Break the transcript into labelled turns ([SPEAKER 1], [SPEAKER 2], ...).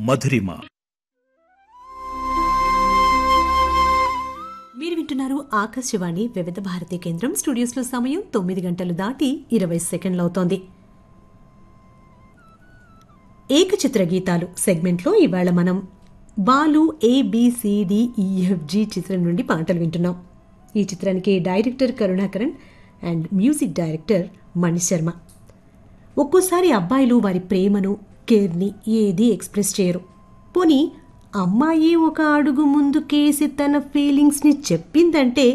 [SPEAKER 1] మధురిమ
[SPEAKER 2] మీరు వింటున్నారు ఆకాశవాణి వివిధ భారతి కేంద్రం స్టూడియోస్లో సమయం తొమ్మిది గంటలు దాటి ఇరవై సెకండ్లు అవుతోంది ఏకచిత్ర గీతాలు సెగ్మెంట్లో ఇవాళ మనం బాలు ఏబిసిడిఈఎఫ్జి చిత్రం నుండి పాటలు వింటున్నాం ఈ చిత్రానికి director Karunakaran and music director Manisharma ఒక్కోసారి అబ్బాయిలు వారి ప్రేమను కేర్ని ఏది ఎక్స్ప్రెస్ చేయరు పోనీ అమ్మాయి ఒక అడుగు ముందుకేసి తన ఫీలింగ్స్ని చెప్పిందంటే